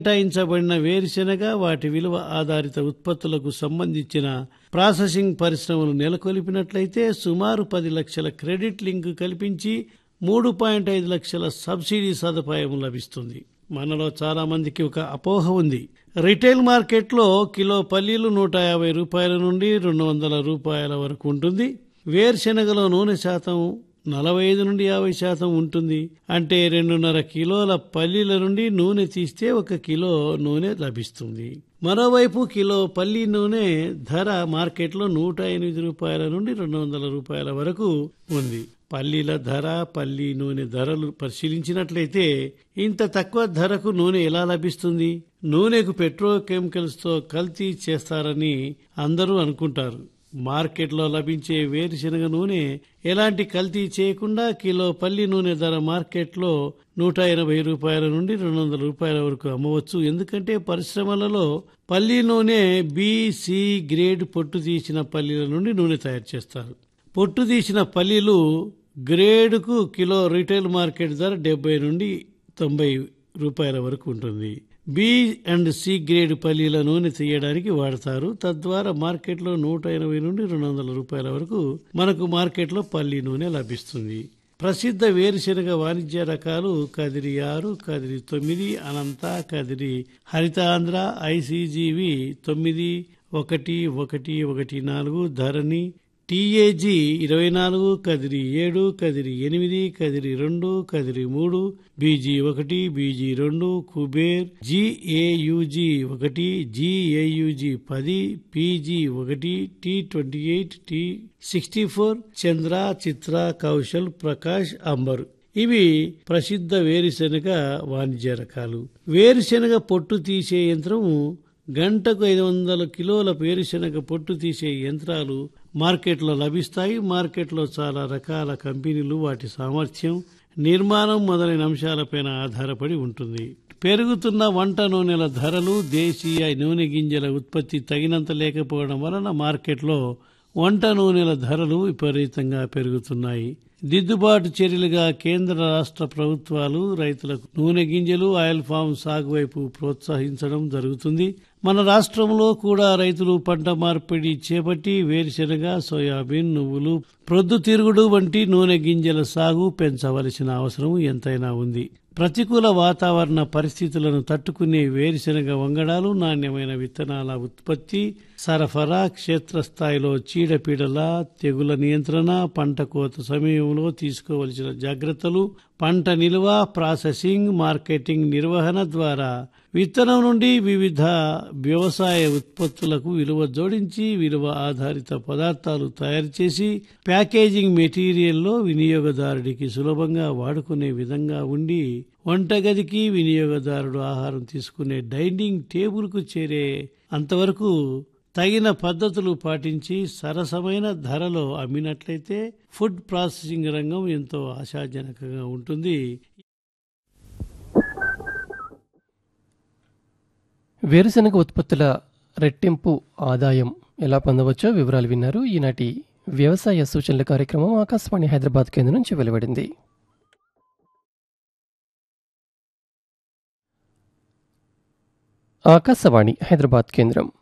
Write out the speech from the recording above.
కేటాయించబడిన వేరుశెనగ వాటి విలువ ఆధారిత ఉత్పత్తులకు సంబంధించిన ప్రాసెసింగ్ పరిశ్రమలు నెలకొల్పినట్లయితే సుమారు పది లక్షల క్రెడిట్ లింక్ కల్పించి మూడు పాయింట్ ఐదు లక్షల సబ్సిడీ సదుపాయం లభిస్తుంది మనలో చాలా మందికి ఒక అపోహ ఉంది రిటైల్ మార్కెట్లో కిలో పల్లీలు నూట యాభై రూపాయల నుండి రెండు వందల రూపాయల వరకు ఉంటుంది వేరుశెనగలో నూనె శాతం నలభై ఐదు నుండి యాభై శాతం ఉంటుంది అంటే రెండున్నర కిలోల పల్లీల నుండి నూనె తీస్తే ఒక కిలో నూనె లభిస్తుంది మరోవైపు కిలో పల్లి నూనె ధర మార్కెట్లో నూట ఎనిమిది రూపాయల నుండి రెండు వందల రూపాయల వరకు ఉంది పల్లీల ధర పల్లి నూనె ధరలు పరిశీలించినట్లయితే ఇంత తక్కువ ధరకు నూనె ఎలా లభిస్తుంది నూనెకు పెట్రోకెమికల్స్ తో కల్తీ చేస్తారని అందరూ అనుకుంటారు మార్కెట్లో లభించే వేరుశెనగ నూనె ఎలాంటి కల్తీ చేయకుండా కిలో పల్లి నూనె ధర మార్కెట్లో నూట ఎనభై రూపాయల నుండి రెండు వందల రూపాయల వరకు అమ్మవచ్చు ఎందుకంటే పరిశ్రమలలో పల్లి నూనె బి సి గ్రేడ్ పొట్టు తీసిన పల్లీల నుండి నూనె తయారు చేస్తారు పొట్టు తీసిన పల్లీలు గ్రేడ్కు కిలో రీటైల్ మార్కెట్ ధర డెబ్బై నుండి తొంభై రూపాయల వరకు ఉంటుంది బి అండ్ సి గ్రేడ్ పల్లీల నూనె తీయడానికి వాడతారు తద్వారా మార్కెట్లో నూట ఎనభై నుండి రెండు వందల రూపాయల వరకు మనకు మార్కెట్లో పల్లి నూనె లభిస్తుంది ప్రసిద్ధ వేరుశెనగ వాణిజ్య రకాలు కదిరి ఆరు కదిరి తొమ్మిది అనంత కదిరి హరితాంధ్ర ఐసీజీవి తొమ్మిది ఒకటి ఒకటి ఒకటి నాలుగు ధరణి టీఏజీ ఇరవై నాలుగు కదిరి ఏడు కదిరి ఎనిమిది కదిరి రెండు కదిరి మూడు బీజీ ఒకటి బీజీ రెండు కుబేర్ జిఏయుజీ ఒకటి జిఏయుజీ పది పీజీ ఒకటి T twenty eight T sixty four Chandra Chitra Kaushal Prakash Amber ఇవి ప్రసిద్ధ వేరుశెనగ వాణిజ్య రకాలు వేరుశెనగ పొట్టు తీసే యంత్రము గంటకు ఐదు వందల కిలోల వేరుశెనగ పొట్టు తీసే యంత్రాలు మార్కెట్లో లభిస్తాయి మార్కెట్లో చాలా రకాల కంపెనీలు వాటి సామర్థ్యం నిర్మాణం మొదలైన అంశాలపైన ఆధారపడి ఉంటుంది పెరుగుతున్న వంట నూనెల ధరలు దేశీయ నూనె గింజల ఉత్పత్తి తగినంత లేకపోవడం వలన మార్కెట్లో వంట నూనెల ధరలు విపరీతంగా పెరుగుతున్నాయి దిద్దుబాటు చర్యలుగా కేంద్ర రాష్ట్ర ప్రభుత్వాలు రైతులకు నూనె గింజలు ఆయిల్ ఫామ్ సాగు వైపు ప్రోత్సహించడం జరుగుతుంది మన రాష్ట్రంలో కూడా రైతులు పంట మార్పిడి చేపట్టి వేరుశెనగ సోయాబీన్ నువ్వులు ప్రొద్దుతిరుగుడు వంటి నూనె గింజల సాగు పెంచవలసిన అవసరం ఎంతైనా ఉంది ప్రతికూల వాతావరణ పరిస్థితులను తట్టుకునే వేరుశెనగ వంగడాలు నాణ్యమైన విత్తనాల ఉత్పత్తి సరఫరా క్షేత్రస్థాయిలో చీడపీడల తెగుల నియంత్రణ పంట కోత సమయంలో తీసుకోవలసిన జాగ్రత్తలు పంట నిల్వ ప్రాసెసింగ్ మార్కెటింగ్ నిర్వహణ ద్వారా విత్తనం నుండి వివిధ వ్యవసాయ ఉత్పత్తులకు విలువ జోడించి విలువ ఆధారిత పదార్థాలు తయారు చేసి ప్యాకేజింగ్ మెటీరియల్లో వినియోగదారుడికి సులభంగా వాడుకునే విధంగా ఉండి వంటగదికి వినియోగదారుడు ఆహారం తీసుకునే డైనింగ్ టేబుల్కు చేరే అంతవరకు తగిన పద్ధతులు పాటించి సరసమైన ధరలో అమ్మినట్లయితే ఫుడ్ ప్రాసెసింగ్ రంగం ఎంతో ఆశాజనకంగా ఉంటుంది వేరుశనగ ఉత్పత్తుల రెట్టింపు ఆదాయం ఎలా పొందవచ్చో వివరాలు విన్నారు ఈనాటి వ్యవసాయ సూచనల కార్యక్రమం ఆకాశవాణి హైదరాబాద్ కేంద్రం నుంచి వెలువడింది ఆకాశవాణి హైదరాబాద్ కేంద్రం